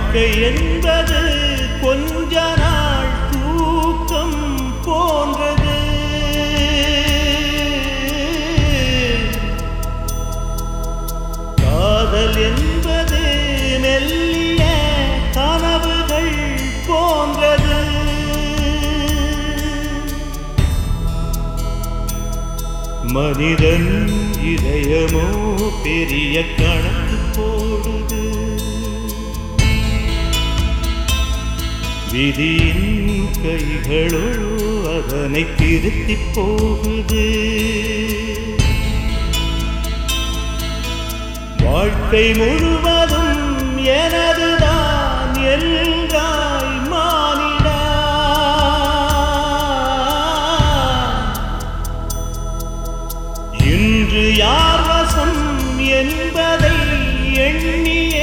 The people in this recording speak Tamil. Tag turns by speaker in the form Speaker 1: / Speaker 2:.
Speaker 1: வாழ்க்கை என்பது கொஞ்ச நாள் தூக்கம் போன்றது காதல் என்பது மெல்லிய கனவுகள் போன்றது மனிதன் இதயமோ பெரிய கணக்கு போடுது விதியின் கைகளோ அதனை திருத்தி போகுது வாழ்க்கை முழுவதும் எனதுதான் எல்காய் மானிடா இன்று யார் வசம் என்பதை எண்ணியே